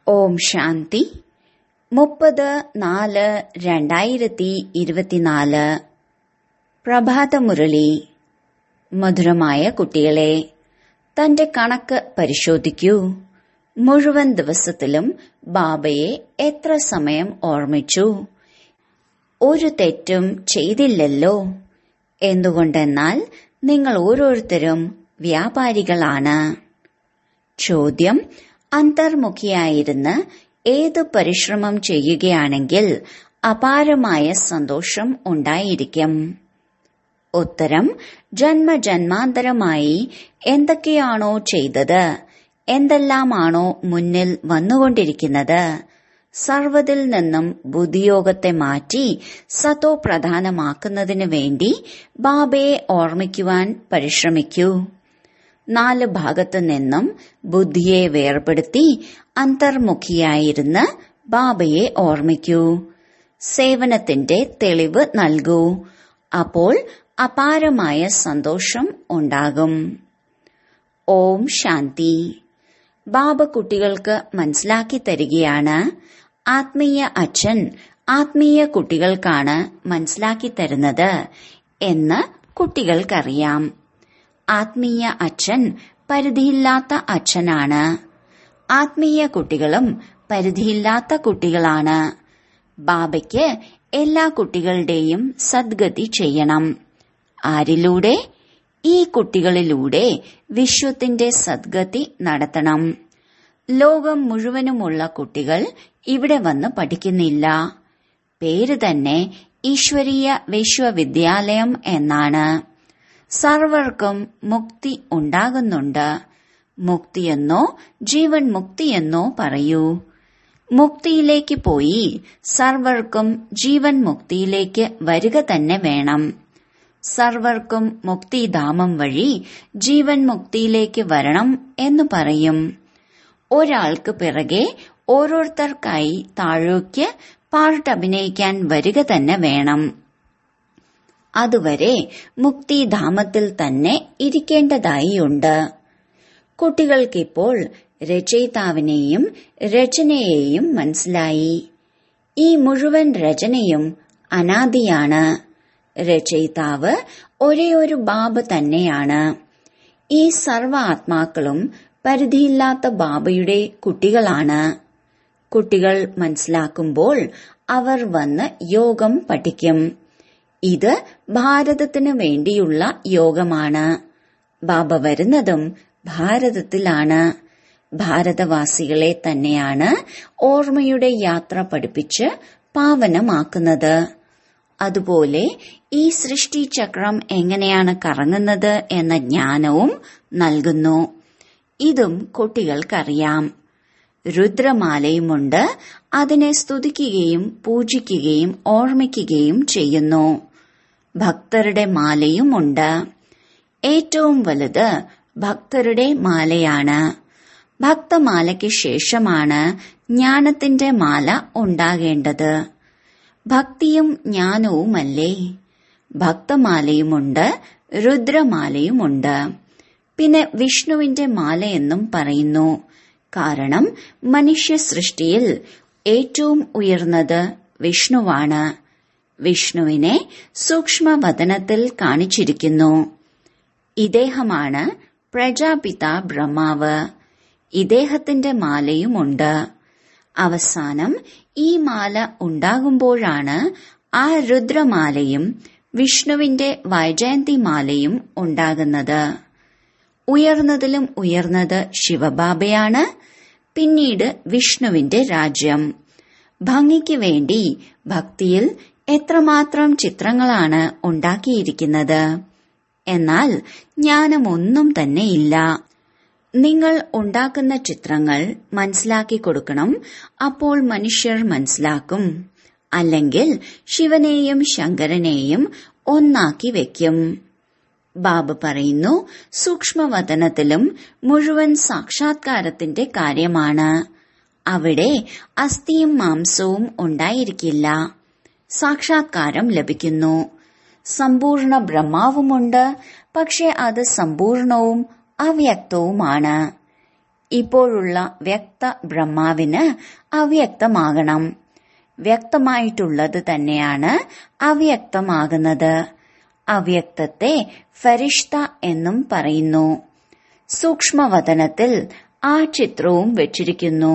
ഓം ശാന്തി മുപ്പത് നാല് രണ്ടായിരത്തി ഇരുപത്തിനാല് പ്രഭാതമുരളി മധുരമായ കുട്ടികളെ തന്റെ കണക്ക് പരിശോധിക്കൂ മുഴുവൻ ദിവസത്തിലും ബാബയെ എത്ര സമയം ഓർമ്മിച്ചു ഒരു തെറ്റും ചെയ്തില്ലല്ലോ എന്തുകൊണ്ടെന്നാൽ നിങ്ങൾ ഓരോരുത്തരും വ്യാപാരികളാണ് ചോദ്യം അന്തർമുഖിയായിരുന്ന് ഏത് പരിശ്രമം ചെയ്യുകയാണെങ്കിൽ അപാരമായ സന്തോഷം ഉണ്ടായിരിക്കും ഉത്തരം ജന്മജന്മാന്തരമായി എന്തൊക്കെയാണോ ചെയ്തത് എന്തെല്ലാമാണോ മുന്നിൽ വന്നുകൊണ്ടിരിക്കുന്നത് സർവ്വതിൽ നിന്നും ബുദ്ധിയോഗത്തെ മാറ്റി സത്തോ പ്രധാനമാക്കുന്നതിനു വേണ്ടി ബാബയെ ഓർമ്മിക്കുവാൻ പരിശ്രമിക്കൂ നാല് ഭാഗത്തു നിന്നും ബുദ്ധിയെ വേർപെടുത്തി അന്തർമുഖിയായിരുന്ന് ബാബയെ ഓർമ്മിക്കൂ സേവനത്തിന്റെ തെളിവ് നൽകൂ അപ്പോൾ അപാരമായ സന്തോഷം ഉണ്ടാകും ഓം ശാന്തി ബാബ കുട്ടികൾക്ക് മനസ്സിലാക്കി തരികയാണ് ആത്മീയ അച്ഛൻ ആത്മീയ കുട്ടികൾക്കാണ് മനസ്സിലാക്കി തരുന്നത് എന്ന് കുട്ടികൾക്കറിയാം ആത്മീയ അച്ഛൻ പരിധിയില്ലാത്ത അച്ഛനാണ് ആത്മീയ കുട്ടികളും പരിധിയില്ലാത്ത കുട്ടികളാണ് ബാബയ്ക്ക് എല്ലാ കുട്ടികളുടെയും സദ്ഗതി ചെയ്യണം ആരിലൂടെ ഈ കുട്ടികളിലൂടെ വിശ്വത്തിന്റെ സദ്ഗതി നടത്തണം ലോകം മുഴുവനുമുള്ള കുട്ടികൾ ഇവിടെ വന്ന് പഠിക്കുന്നില്ല പേര് തന്നെ ഈശ്വരീയ വിശ്വവിദ്യാലയം എന്നാണ് സർവർക്കും മുക്തി ഉണ്ടാകുന്നുണ്ട് മുക്തിയെന്നോ ജീവൻ മുക്തിയെന്നോ പറയൂ മുക്തിയിലേക്ക് പോയി സർവർക്കും ജീവൻ മുക്തിയിലേക്ക് വരിക തന്നെ വേണം സർവർക്കും മുക്തിധാമം വഴി ജീവൻ മുക്തിയിലേക്ക് വരണം എന്ന് പറയും ഒരാൾക്ക് പിറകെ ഓരോരുത്തർക്കായി താഴേക്ക് പാർട്ട് അഭിനയിക്കാൻ വരിക തന്നെ വേണം അതുവരെ മുക്തിധാമത്തിൽ തന്നെ ഇരിക്കേണ്ടതായിയുണ്ട് കുട്ടികൾക്കിപ്പോൾ രചയിതാവിനെയും രചനയെയും മനസ്സിലായി ഈ മുഴുവൻ രചനയും അനാദിയാണ് രചയിതാവ് ഒരേ ഒരു ബാബ തന്നെയാണ് ഈ സർവ ആത്മാക്കളും പരിധിയില്ലാത്ത ബാബയുടെ കുട്ടികളാണ് കുട്ടികൾ മനസ്സിലാക്കുമ്പോൾ അവർ വന്ന് യോഗം പഠിക്കും ഇത് ഭാരതത്തിനു വേണ്ടിയുള്ള യോഗമാണ് ബാബ വരുന്നതും ഭാരതത്തിലാണ് ഭാരതവാസികളെ തന്നെയാണ് ഓർമ്മയുടെ യാത്ര പഠിപ്പിച്ച് പാവനമാക്കുന്നത് അതുപോലെ ഈ സൃഷ്ടിചക്രം എങ്ങനെയാണ് കറങ്ങുന്നത് എന്ന ജ്ഞാനവും നൽകുന്നു ഇതും കുട്ടികൾക്കറിയാം രുദ്രമാലയുമുണ്ട് അതിനെ സ്തുതിക്കുകയും പൂജിക്കുകയും ഓർമ്മിക്കുകയും ചെയ്യുന്നു ഭക്തരുടെ മാലയുമുണ്ട് ഏറ്റവും വലുത് ഭക്തരുടെ മാലയാണ് ഭക്തമാലയ്ക്ക് ശേഷമാണ് ജ്ഞാനത്തിന്റെ മാല ഉണ്ടാകേണ്ടത് ഭക്തിയും ജ്ഞാനവുമല്ലേ ഭക്തമാലയുമുണ്ട് രുദ്രമാലയുമുണ്ട് പിന്നെ വിഷ്ണുവിന്റെ മാലയെന്നും പറയുന്നു കാരണം മനുഷ്യ സൃഷ്ടിയിൽ ഏറ്റവും ഉയർന്നത് വിഷ്ണുവാണ് വിഷ്ണുവിനെ സൂക്ഷ്മവതനത്തിൽ കാണിച്ചിരിക്കുന്നു ഇദ്ദേഹമാണ് പ്രജാപിത ബ്രഹ്മാവ് ഇദ്ദേഹത്തിന്റെ മാലയുമുണ്ട് അവസാനം ഈ മാല ഉണ്ടാകുമ്പോഴാണ് ആ രുദ്രമാലയും വിഷ്ണുവിന്റെ വൈജയന്തി മാലയും ഉണ്ടാകുന്നത് ഉയർന്നതിലും ഉയർന്നത് ശിവബാബയാണ് പിന്നീട് വിഷ്ണുവിന്റെ രാജ്യം ഭംഗിക്ക് വേണ്ടി ഭക്തിയിൽ എത്രമാത്രം ചിത്രങ്ങളാണ് ഉണ്ടാക്കിയിരിക്കുന്നത് എന്നാൽ ജ്ഞാനമൊന്നും തന്നെ ഇല്ല നിങ്ങൾ ഉണ്ടാക്കുന്ന ചിത്രങ്ങൾ മനസ്സിലാക്കി കൊടുക്കണം അപ്പോൾ മനുഷ്യർ മനസ്സിലാക്കും അല്ലെങ്കിൽ ശിവനെയും ശങ്കരനെയും ഒന്നാക്കി വെക്കും ബാബ പറയുന്നു സൂക്ഷ്മവതനത്തിലും മുഴുവൻ സാക്ഷാത്കാരത്തിന്റെ കാര്യമാണ് അവിടെ അസ്ഥിയും മാംസവും ഉണ്ടായിരിക്കില്ല സാക്ഷാത്കാരം ലഭിക്കുന്നു സമ്പൂർണ്ണ ബ്രഹ്മാവുമുണ്ട് പക്ഷെ അത് സമ്പൂർണവും അവ്യക്തവുമാണ് ഇപ്പോഴുള്ള വ്യക്ത ബ്രഹ്മാവിന് അവ്യക്തമാകണം വ്യക്തമായിട്ടുള്ളത് തന്നെയാണ് അവ്യക്തമാകുന്നത് അവ്യക്തത്തെ ഫരിഷ്ത എന്നും പറയുന്നു സൂക്ഷ്മവതനത്തിൽ ആ ചിത്രവും വെച്ചിരിക്കുന്നു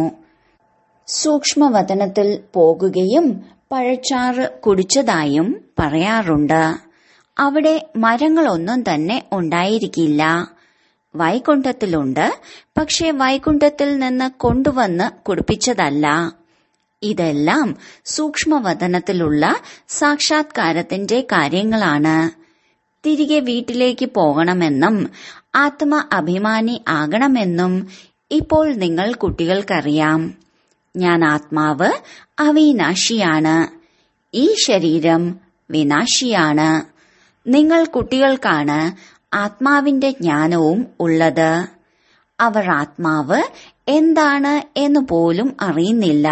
സൂക്ഷ്മവതനത്തിൽ പോകുകയും പഴച്ചാറ് കുടിച്ചതായും പറയാറുണ്ട് അവിടെ മരങ്ങളൊന്നും തന്നെ ഉണ്ടായിരിക്കില്ല വൈകുണ്ഠത്തിലുണ്ട് പക്ഷെ വൈകുണ്ഠത്തിൽ നിന്ന് കൊണ്ടുവന്ന് കുടിപ്പിച്ചതല്ല ഇതെല്ലാം സൂക്ഷ്മവതനത്തിലുള്ള സാക്ഷാത്കാരത്തിന്റെ കാര്യങ്ങളാണ് തിരികെ വീട്ടിലേക്ക് പോകണമെന്നും ആത്മ അഭിമാനി ആകണമെന്നും ഇപ്പോൾ നിങ്ങൾ കുട്ടികൾക്കറിയാം ഞാൻ ആത്മാവ് അവിനാശിയാണ് ഈ ശരീരം വിനാശിയാണ് നിങ്ങൾ കുട്ടികൾക്കാണ് ആത്മാവിന്റെ ജ്ഞാനവും ഉള്ളത് അവർ ആത്മാവ് എന്താണ് എന്ന് പോലും അറിയുന്നില്ല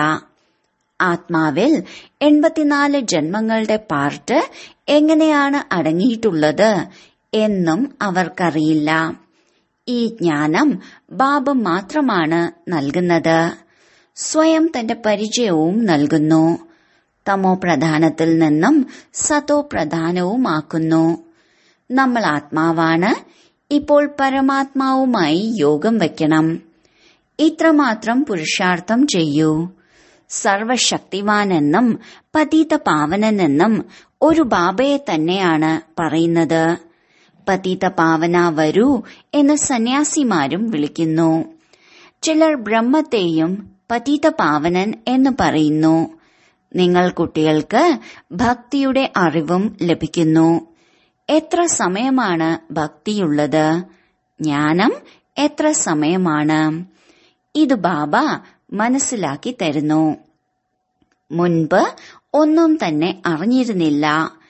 ആത്മാവിൽ എൺപത്തിനാല് ജന്മങ്ങളുടെ പാർട്ട് എങ്ങനെയാണ് അടങ്ങിയിട്ടുള്ളത് എന്നും അവർക്കറിയില്ല ഈ ജ്ഞാനം ബാബ മാത്രമാണ് നൽകുന്നത് സ്വയം തന്റെ പരിചയവും നൽകുന്നു തമോ പ്രധാനത്തിൽ നിന്നും സതോ പ്രധാനവുമാക്കുന്നു നമ്മൾ ആത്മാവാണ് ഇപ്പോൾ പരമാത്മാവുമായി യോഗം വയ്ക്കണം ഇത്രമാത്രം പുരുഷാർത്ഥം ചെയ്യൂ സർവശക്തിവാനെന്നും പതീത പാവനെന്നും ഒരു ബാബയെ തന്നെയാണ് പറയുന്നത് പതീത പാവന വരൂ എന്ന് സന്യാസിമാരും വിളിക്കുന്നു ചിലർ ബ്രഹ്മത്തെയും പതീത പാവനൻ എന്ന് പറയുന്നു നിങ്ങൾ കുട്ടികൾക്ക് ഭക്തിയുടെ അറിവും ലഭിക്കുന്നു എത്ര സമയമാണ് ഭക്തിയുള്ളത് ജ്ഞാനം എത്ര സമയമാണ് ഇത് ബാബ മനസ്സിലാക്കി തരുന്നു മുൻപ് ഒന്നും തന്നെ അറിഞ്ഞിരുന്നില്ല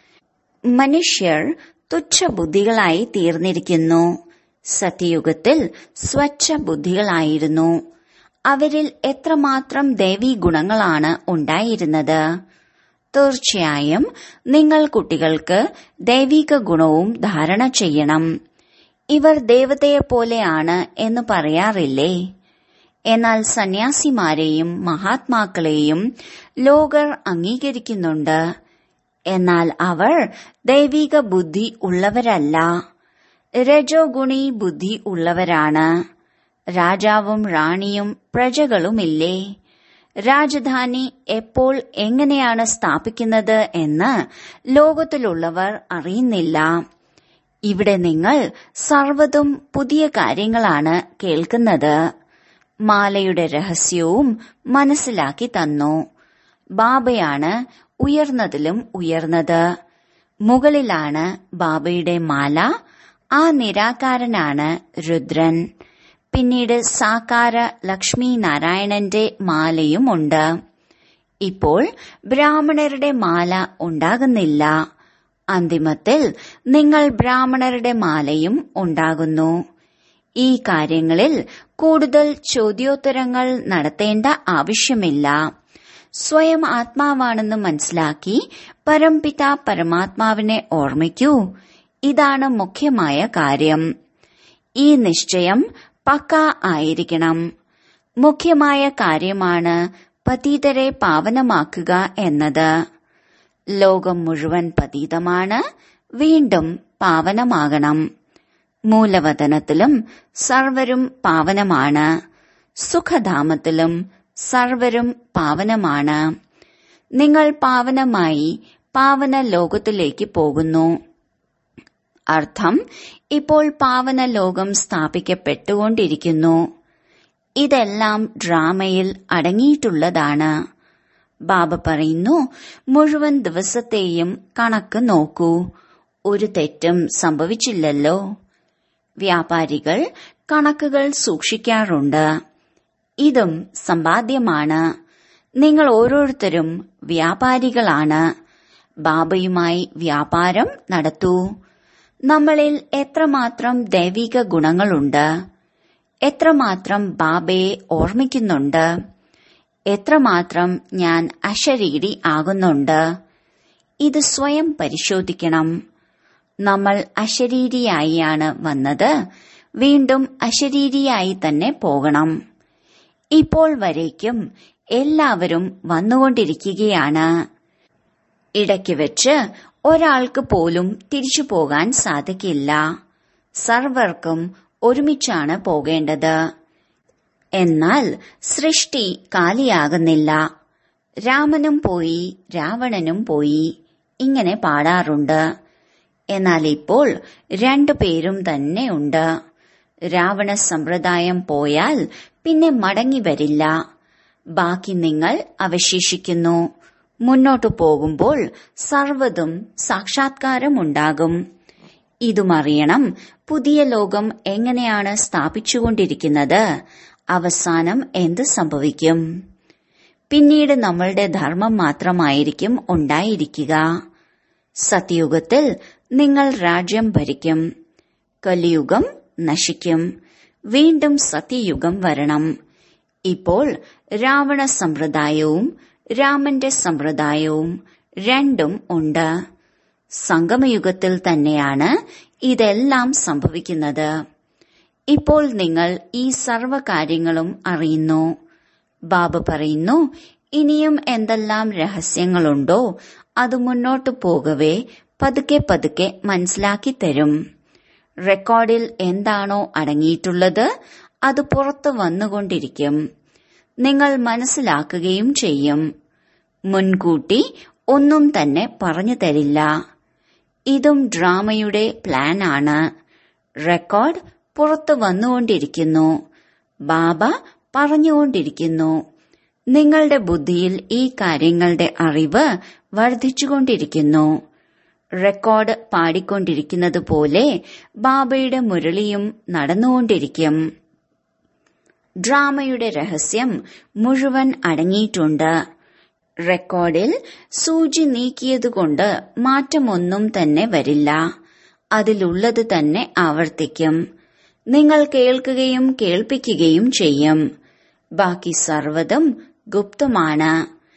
മനുഷ്യർ തുച്ഛബുദ്ധികളായി തീർന്നിരിക്കുന്നു സത്യയുഗത്തിൽ സ്വച്ഛ ബുദ്ധികളായിരുന്നു അവരിൽ എത്രമാത്രം ദേവീ ഗുണങ്ങളാണ് ഉണ്ടായിരുന്നത് തീർച്ചയായും നിങ്ങൾ കുട്ടികൾക്ക് ദൈവിക ഗുണവും ധാരണ ചെയ്യണം ഇവർ ദേവതയെ പോലെയാണ് എന്ന് പറയാറില്ലേ എന്നാൽ സന്യാസിമാരെയും മഹാത്മാക്കളെയും ലോകർ അംഗീകരിക്കുന്നുണ്ട് എന്നാൽ അവർ ദൈവിക ബുദ്ധി ഉള്ളവരല്ല രജോ ഗുണി ബുദ്ധി ഉള്ളവരാണ് രാജാവും റാണിയും പ്രജകളുമില്ലേ രാജധാനി എപ്പോൾ എങ്ങനെയാണ് സ്ഥാപിക്കുന്നത് എന്ന് ലോകത്തിലുള്ളവർ അറിയുന്നില്ല ഇവിടെ നിങ്ങൾ സർവ്വതും പുതിയ കാര്യങ്ങളാണ് കേൾക്കുന്നത് മാലയുടെ രഹസ്യവും മനസ്സിലാക്കി തന്നു ബാബയാണ് ഉയർന്നതിലും ഉയർന്നത് മുകളിലാണ് ബാബയുടെ മാല ആ നിരാകാരനാണ് രുദ്രൻ പിന്നീട് സാകാര ലക്ഷ്മി നാരായണന്റെ മാലയുമുണ്ട് ഇപ്പോൾ ബ്രാഹ്മണരുടെ മാല ഉണ്ടാകുന്നില്ല അന്തിമത്തിൽ നിങ്ങൾ ബ്രാഹ്മണരുടെ മാലയും ഉണ്ടാകുന്നു ഈ കാര്യങ്ങളിൽ കൂടുതൽ ചോദ്യോത്തരങ്ങൾ നടത്തേണ്ട ആവശ്യമില്ല സ്വയം ആത്മാവാണെന്ന് മനസ്സിലാക്കി പരംപിത പരമാത്മാവിനെ ഓർമ്മിക്കൂ ഇതാണ് മുഖ്യമായ കാര്യം ഈ നിശ്ചയം പക്ക ആയിരിക്കണം മുഖ്യമായ കാര്യമാണ് പതീതരെ പാവനമാക്കുക എന്നത് ലോകം മുഴുവൻ പതീതമാണ് വീണ്ടും പാവനമാകണം മൂലവതനത്തിലും സർവരും പാവനമാണ് സുഖധാമത്തിലും സർവരും പാവനമാണ് നിങ്ങൾ പാവനമായി പാവന ലോകത്തിലേക്ക് പോകുന്നു അർത്ഥം ഇപ്പോൾ പാവന ലോകം സ്ഥാപിക്കപ്പെട്ടുകൊണ്ടിരിക്കുന്നു ഇതെല്ലാം ഡ്രാമയിൽ അടങ്ങിയിട്ടുള്ളതാണ് ബാബ പറയുന്നു മുഴുവൻ ദിവസത്തെയും കണക്ക് നോക്കൂ ഒരു തെറ്റും സംഭവിച്ചില്ലല്ലോ വ്യാപാരികൾ കണക്കുകൾ സൂക്ഷിക്കാറുണ്ട് ഇതും സമ്പാദ്യമാണ് നിങ്ങൾ ഓരോരുത്തരും വ്യാപാരികളാണ് ബാബയുമായി വ്യാപാരം നടത്തൂ നമ്മളിൽ എത്രമാത്രം ദൈവിക ഗുണങ്ങളുണ്ട് എത്രമാത്രം ബാബയെ ഓർമ്മിക്കുന്നുണ്ട് എത്രമാത്രം ഞാൻ അശരീരി ആകുന്നുണ്ട് ഇത് സ്വയം പരിശോധിക്കണം നമ്മൾ അശരീരിയായിയാണ് വന്നത് വീണ്ടും അശരീരിയായി തന്നെ പോകണം ഇപ്പോൾ വരേക്കും എല്ലാവരും വന്നുകൊണ്ടിരിക്കുകയാണ് ഇടയ്ക്ക് വെച്ച് ഒരാൾക്ക് പോലും തിരിച്ചു പോകാൻ സാധിക്കില്ല സർവർക്കും ഒരുമിച്ചാണ് പോകേണ്ടത് എന്നാൽ സൃഷ്ടി കാലിയാകുന്നില്ല രാമനും പോയി രാവണനും പോയി ഇങ്ങനെ പാടാറുണ്ട് എന്നാൽ ഇപ്പോൾ രണ്ടു പേരും തന്നെ ഉണ്ട് രാവണ സമ്പ്രദായം പോയാൽ പിന്നെ മടങ്ങി വരില്ല ബാക്കി നിങ്ങൾ അവശേഷിക്കുന്നു മുന്നോട്ടു പോകുമ്പോൾ സർവ്വതും സാക്ഷാത്കാരമുണ്ടാകും ഇതുമറിയണം പുതിയ ലോകം എങ്ങനെയാണ് സ്ഥാപിച്ചുകൊണ്ടിരിക്കുന്നത് അവസാനം എന്ത് സംഭവിക്കും പിന്നീട് നമ്മളുടെ ധർമ്മം മാത്രമായിരിക്കും ഉണ്ടായിരിക്കുക സത്യയുഗത്തിൽ നിങ്ങൾ രാജ്യം ഭരിക്കും കലിയുഗം നശിക്കും വീണ്ടും സത്യയുഗം വരണം ഇപ്പോൾ രാവണ സമ്പ്രദായവും രാമന്റെ സമ്പ്രദായവും രണ്ടും ഉണ്ട് സംഗമയുഗത്തിൽ തന്നെയാണ് ഇതെല്ലാം സംഭവിക്കുന്നത് ഇപ്പോൾ നിങ്ങൾ ഈ സർവ കാര്യങ്ങളും അറിയുന്നു ബാബ പറയുന്നു ഇനിയും എന്തെല്ലാം രഹസ്യങ്ങളുണ്ടോ അത് മുന്നോട്ടു പോകവേ പതുക്കെ പതുക്കെ മനസ്സിലാക്കി തരും റെക്കോർഡിൽ എന്താണോ അടങ്ങിയിട്ടുള്ളത് അത് പുറത്തു വന്നുകൊണ്ടിരിക്കും നിങ്ങൾ മനസ്സിലാക്കുകയും ചെയ്യും മുൻകൂട്ടി ഒന്നും തന്നെ പറഞ്ഞു തരില്ല ഇതും ഡ്രാമയുടെ പ്ലാൻ ആണ് റെക്കോർഡ് പുറത്തു വന്നുകൊണ്ടിരിക്കുന്നു ബാബ പറഞ്ഞുകൊണ്ടിരിക്കുന്നു നിങ്ങളുടെ ബുദ്ധിയിൽ ഈ കാര്യങ്ങളുടെ അറിവ് വർദ്ധിച്ചുകൊണ്ടിരിക്കുന്നു റെക്കോർഡ് പാടിക്കൊണ്ടിരിക്കുന്നത് പോലെ ബാബയുടെ മുരളിയും നടന്നുകൊണ്ടിരിക്കും ഡ്രാമയുടെ രഹസ്യം മുഴുവൻ അടങ്ങിയിട്ടുണ്ട് റെക്കോർഡിൽ സൂചി നീക്കിയതുകൊണ്ട് മാറ്റമൊന്നും തന്നെ വരില്ല അതിലുള്ളത് തന്നെ ആവർത്തിക്കും നിങ്ങൾ കേൾക്കുകയും കേൾപ്പിക്കുകയും ചെയ്യും ബാക്കി സർവ്വതും ഗുപ്തമാണ്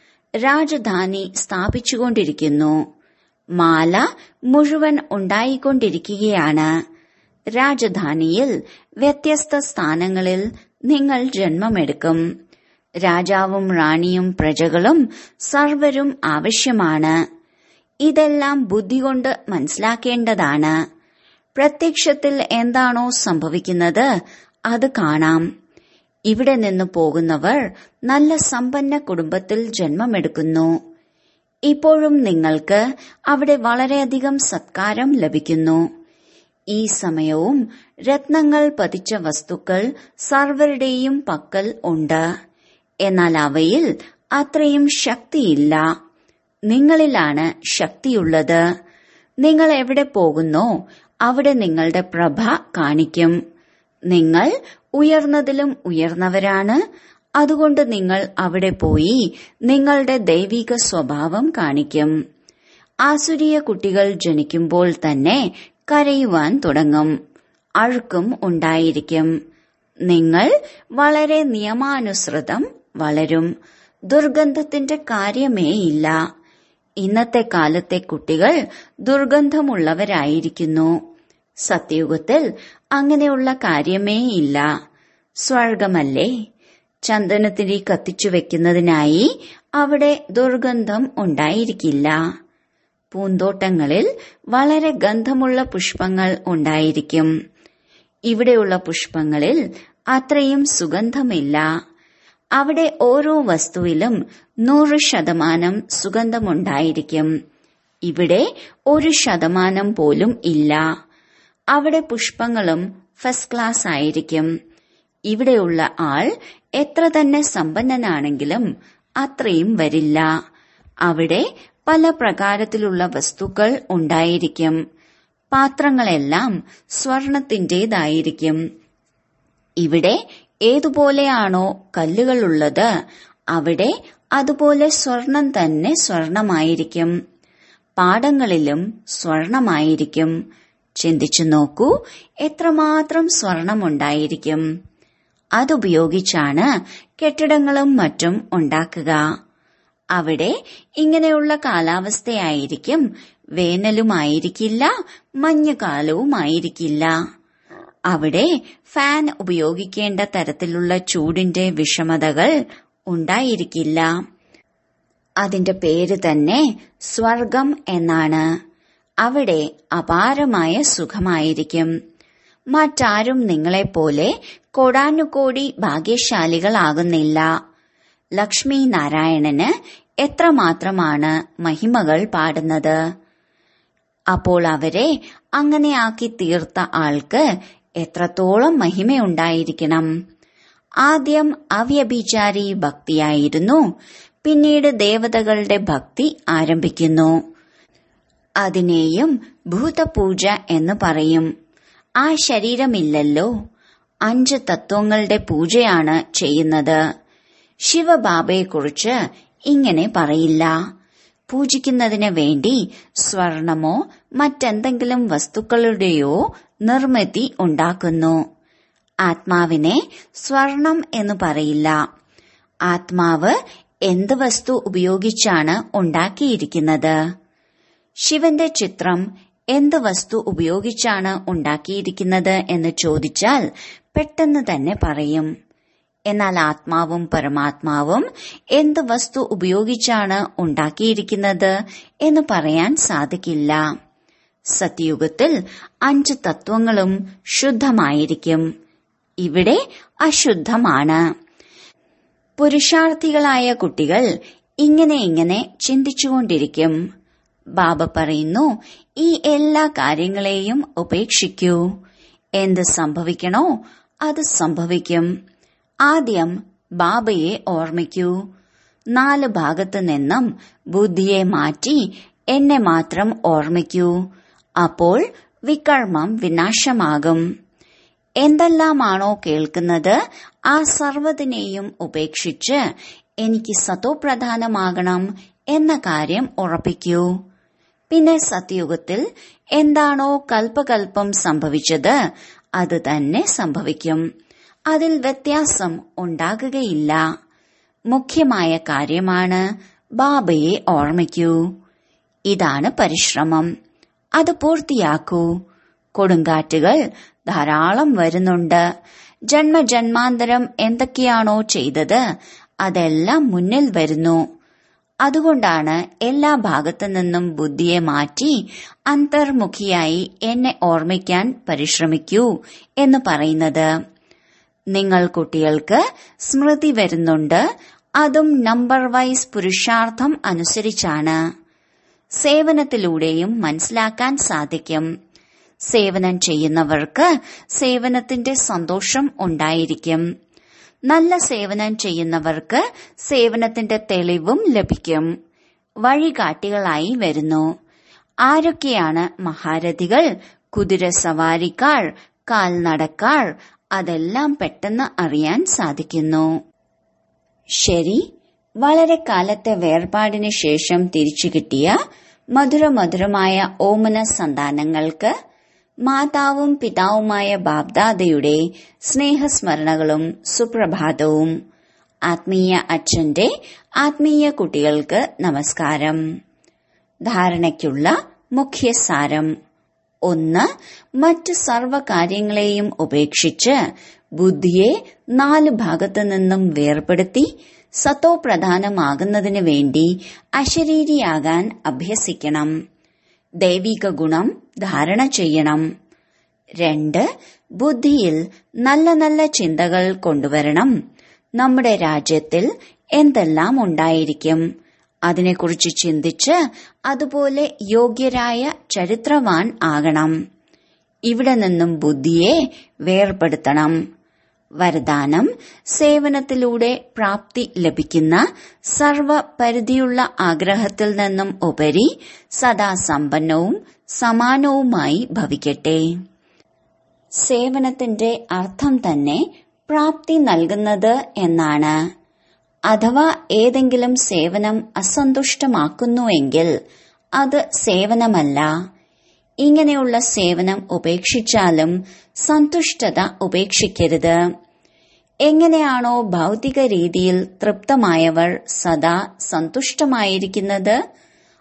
രാജധാനി സ്ഥാപിച്ചുകൊണ്ടിരിക്കുന്നു മാല മുഴുവൻ ഉണ്ടായിക്കൊണ്ടിരിക്കുകയാണ് രാജധാനിയിൽ വ്യത്യസ്ത സ്ഥാനങ്ങളിൽ നിങ്ങൾ ജന്മമെടുക്കും രാജാവും റാണിയും പ്രജകളും സർവരും ആവശ്യമാണ് ഇതെല്ലാം ബുദ്ധി കൊണ്ട് മനസ്സിലാക്കേണ്ടതാണ് പ്രത്യക്ഷത്തിൽ എന്താണോ സംഭവിക്കുന്നത് അത് കാണാം ഇവിടെ നിന്ന് പോകുന്നവർ നല്ല സമ്പന്ന കുടുംബത്തിൽ ജന്മമെടുക്കുന്നു ഇപ്പോഴും നിങ്ങൾക്ക് അവിടെ വളരെയധികം സത്കാരം ലഭിക്കുന്നു ഈ സമയവും രത്നങ്ങൾ പതിച്ച വസ്തുക്കൾ സർവരുടെയും പക്കൽ ഉണ്ട് എന്നാൽ അവയിൽ അത്രയും ശക്തിയില്ല നിങ്ങളിലാണ് ശക്തിയുള്ളത് നിങ്ങൾ എവിടെ പോകുന്നോ അവിടെ നിങ്ങളുടെ പ്രഭ കാണിക്കും നിങ്ങൾ ഉയർന്നതിലും ഉയർന്നവരാണ് അതുകൊണ്ട് നിങ്ങൾ അവിടെ പോയി നിങ്ങളുടെ ദൈവിക സ്വഭാവം കാണിക്കും ആസുരീയ കുട്ടികൾ ജനിക്കുമ്പോൾ തന്നെ കരയുവാൻ തുടങ്ങും അഴുക്കും ഉണ്ടായിരിക്കും നിങ്ങൾ വളരെ നിയമാനുസൃതം വളരും ദുർഗന്ധത്തിന്റെ കാര്യമേയില്ല ഇന്നത്തെ കാലത്തെ കുട്ടികൾ ദുർഗന്ധമുള്ളവരായിരിക്കുന്നു സത്യയുഗത്തിൽ അങ്ങനെയുള്ള കാര്യമേ ഇല്ല സ്വർഗമല്ലേ ചന്ദനത്തിരി കത്തിച്ചു വെക്കുന്നതിനായി അവിടെ ദുർഗന്ധം ഉണ്ടായിരിക്കില്ല പൂന്തോട്ടങ്ങളിൽ വളരെ ഗന്ധമുള്ള പുഷ്പങ്ങൾ ഉണ്ടായിരിക്കും ഇവിടെയുള്ള പുഷ്പങ്ങളിൽ അത്രയും സുഗന്ധമില്ല അവിടെ ഓരോ വസ്തുവിലും നൂറ് ശതമാനം സുഗന്ധമുണ്ടായിരിക്കും ഇവിടെ ഒരു ശതമാനം പോലും ഇല്ല അവിടെ പുഷ്പങ്ങളും ഫസ്റ്റ് ക്ലാസ് ആയിരിക്കും ഇവിടെയുള്ള ആൾ എത്ര തന്നെ സമ്പന്നനാണെങ്കിലും അത്രയും വരില്ല അവിടെ പല പ്രകാരത്തിലുള്ള വസ്തുക്കൾ ഉണ്ടായിരിക്കും പാത്രങ്ങളെല്ലാം സ്വർണത്തിന്റേതായിരിക്കും ഇവിടെ ഏതുപോലെയാണോ കല്ലുകളുള്ളത് അവിടെ അതുപോലെ സ്വർണം തന്നെ സ്വർണമായിരിക്കും പാടങ്ങളിലും സ്വർണമായിരിക്കും ചിന്തിച്ചു നോക്കൂ എത്രമാത്രം സ്വർണമുണ്ടായിരിക്കും അതുപയോഗിച്ചാണ് കെട്ടിടങ്ങളും മറ്റും ഉണ്ടാക്കുക അവിടെ ഇങ്ങനെയുള്ള കാലാവസ്ഥയായിരിക്കും വേനലുമായിരിക്കില്ല മഞ്ഞുകാലവുമായിരിക്കില്ല അവിടെ ഫാൻ ഉപയോഗിക്കേണ്ട തരത്തിലുള്ള ചൂടിന്റെ വിഷമതകൾ ഉണ്ടായിരിക്കില്ല അതിന്റെ പേര് തന്നെ സ്വർഗം എന്നാണ് അവിടെ അപാരമായ സുഖമായിരിക്കും മറ്റാരും നിങ്ങളെപ്പോലെ കോടാനുകോടി ഭാഗ്യശാലികളാകുന്നില്ല ലക്ഷ്മി നാരായണന് എത്രമാത്രമാണ് മഹിമകൾ പാടുന്നത് അപ്പോൾ അവരെ അങ്ങനെയാക്കി തീർത്ത ആൾക്ക് എത്രത്തോളം മഹിമയുണ്ടായിരിക്കണം ആദ്യം അവ്യഭിചാരി ഭക്തിയായിരുന്നു പിന്നീട് ദേവതകളുടെ ഭക്തി ആരംഭിക്കുന്നു അതിനെയും ഭൂതപൂജ എന്ന് പറയും ആ ശരീരമില്ലല്ലോ അഞ്ച് തത്വങ്ങളുടെ പൂജയാണ് ചെയ്യുന്നത് ശിവബാബയെക്കുറിച്ച് ഇങ്ങനെ പറയില്ല പൂജിക്കുന്നതിന് വേണ്ടി സ്വർണമോ മറ്റെന്തെങ്കിലും വസ്തുക്കളുടെയോ നിർമ്മിതി ഉണ്ടാക്കുന്നു ആത്മാവിനെ സ്വർണം എന്ന് പറയില്ല ആത്മാവ് എന്ത് വസ്തു ഉപയോഗിച്ചാണ് ഉണ്ടാക്കിയിരിക്കുന്നത് ശിവന്റെ ചിത്രം എന്ത് വസ്തു ഉപയോഗിച്ചാണ് ഉണ്ടാക്കിയിരിക്കുന്നത് എന്ന് ചോദിച്ചാൽ പെട്ടെന്ന് തന്നെ പറയും എന്നാൽ ആത്മാവും പരമാത്മാവും എന്ത് വസ്തു ഉപയോഗിച്ചാണ് ഉണ്ടാക്കിയിരിക്കുന്നത് എന്ന് പറയാൻ സാധിക്കില്ല സത്യയുഗത്തിൽ അഞ്ച് തത്വങ്ങളും ശുദ്ധമായിരിക്കും ഇവിടെ അശുദ്ധമാണ് പുരുഷാർത്ഥികളായ കുട്ടികൾ ഇങ്ങനെ ഇങ്ങനെ ചിന്തിച്ചുകൊണ്ടിരിക്കും ബാബ പറയുന്നു ഈ എല്ലാ കാര്യങ്ങളെയും ഉപേക്ഷിക്കൂ എന്ത് സംഭവിക്കണോ അത് സംഭവിക്കും ആദ്യം ബാബയെ ഓർമ്മിക്കൂ നാല് ഭാഗത്തു നിന്നും ബുദ്ധിയെ മാറ്റി എന്നെ മാത്രം ഓർമ്മിക്കൂ അപ്പോൾ വികർമ്മം വിനാശമാകും എന്തെല്ലാമാണോ കേൾക്കുന്നത് ആ സർവ്വതിനെയും ഉപേക്ഷിച്ച് എനിക്ക് സതോപ്രധാനമാകണം എന്ന കാര്യം ഉറപ്പിക്കൂ പിന്നെ സത്യയുഗത്തിൽ എന്താണോ കൽപ്പകൽപ്പം സംഭവിച്ചത് അത് തന്നെ സംഭവിക്കും അതിൽ വ്യത്യാസം ഉണ്ടാകുകയില്ല മുഖ്യമായ കാര്യമാണ് ബാബയെ ഓർമ്മിക്കൂ ഇതാണ് പരിശ്രമം അത് പൂർത്തിയാക്കൂ കൊടുങ്കാറ്റുകൾ ധാരാളം വരുന്നുണ്ട് ജന്മജന്മാന്തരം എന്തൊക്കെയാണോ ചെയ്തത് അതെല്ലാം മുന്നിൽ വരുന്നു അതുകൊണ്ടാണ് എല്ലാ ഭാഗത്തു നിന്നും ബുദ്ധിയെ മാറ്റി അന്തർമുഖിയായി എന്നെ ഓർമ്മിക്കാൻ പരിശ്രമിക്കൂ എന്ന് പറയുന്നത് നിങ്ങൾ കുട്ടികൾക്ക് സ്മൃതി വരുന്നുണ്ട് അതും നമ്പർ വൈസ് പുരുഷാർത്ഥം അനുസരിച്ചാണ് സേവനത്തിലൂടെയും മനസ്സിലാക്കാൻ സാധിക്കും സേവനം ചെയ്യുന്നവർക്ക് സേവനത്തിന്റെ സന്തോഷം ഉണ്ടായിരിക്കും നല്ല സേവനം ചെയ്യുന്നവർക്ക് സേവനത്തിന്റെ തെളിവും ലഭിക്കും വഴികാട്ടികളായി വരുന്നു ആരൊക്കെയാണ് മഹാരഥികൾ കുതിരസവാരിക്കാർ കാൽനടക്കാർ അതെല്ലാം പെട്ടെന്ന് അറിയാൻ സാധിക്കുന്നു ശരി വളരെ കാലത്തെ വേർപാടിന് ശേഷം തിരിച്ചു കിട്ടിയ മധുരമധുരമായ ഓമന സന്താനങ്ങൾക്ക് മാതാവും പിതാവുമായ ബാബ്ദാദയുടെ സ്നേഹസ്മരണകളും സുപ്രഭാതവും ആത്മീയ അച്ഛന്റെ ആത്മീയ കുട്ടികൾക്ക് നമസ്കാരം ധാരണയ്ക്കുള്ള മുഖ്യസാരം ഒന്ന് മറ്റ് സർവകാര്യങ്ങളെയും ഉപേക്ഷിച്ച് ബുദ്ധിയെ നാല് ഭാഗത്തു നിന്നും വേർപെടുത്തി സത്തോപ്രധാനമാകുന്നതിനു വേണ്ടി അശരീരിയാകാൻ അഭ്യസിക്കണം ദൈവിക ഗുണം ധാരണ ചെയ്യണം രണ്ട് ബുദ്ധിയിൽ നല്ല നല്ല ചിന്തകൾ കൊണ്ടുവരണം നമ്മുടെ രാജ്യത്തിൽ എന്തെല്ലാം ഉണ്ടായിരിക്കും അതിനെക്കുറിച്ച് ചിന്തിച്ച് അതുപോലെ യോഗ്യരായ ചരിത്രവാൻ ആകണം ഇവിടെ നിന്നും ബുദ്ധിയെ വേർപെടുത്തണം വരദാനം സേവനത്തിലൂടെ പ്രാപ്തി ലഭിക്കുന്ന സർവ പരിധിയുള്ള ആഗ്രഹത്തിൽ നിന്നും ഉപരി സദാ സമ്പന്നവും സമാനവുമായി ഭവിക്കട്ടെ സേവനത്തിന്റെ അർത്ഥം തന്നെ പ്രാപ്തി നൽകുന്നത് എന്നാണ് അഥവാ ഏതെങ്കിലും സേവനം അസന്തുഷ്ടമാക്കുന്നുവെങ്കിൽ അത് സേവനമല്ല ഇങ്ങനെയുള്ള സേവനം ഉപേക്ഷിച്ചാലും സന്തുഷ്ടത ഉപേക്ഷിക്കരുത് എങ്ങനെയാണോ ഭൗതിക രീതിയിൽ തൃപ്തമായവർ സദാ സന്തുഷ്ടമായിരിക്കുന്നത്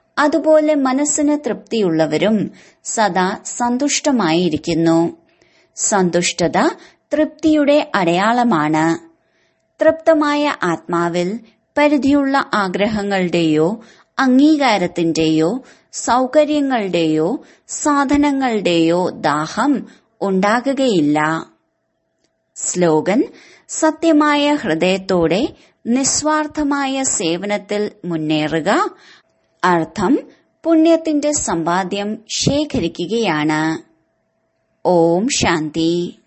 അതുപോലെ മനസ്സിന് തൃപ്തിയുള്ളവരും സദാ സന്തുഷ്ടമായിരിക്കുന്നു സന്തുഷ്ടത തൃപ്തിയുടെ അടയാളമാണ് തൃപ്തമായ ആത്മാവിൽ പരിധിയുള്ള ആഗ്രഹങ്ങളുടെയോ അംഗീകാരത്തിന്റെയോ സൗകര്യങ്ങളുടെയോ സാധനങ്ങളുടെയോ ദാഹം ഉണ്ടാകുകയില്ല സ്ലോഗൻ സത്യമായ ഹൃദയത്തോടെ നിസ്വാർത്ഥമായ സേവനത്തിൽ മുന്നേറുക അർത്ഥം പുണ്യത്തിന്റെ സമ്പാദ്യം ശേഖരിക്കുകയാണ് ഓം ശാന്തി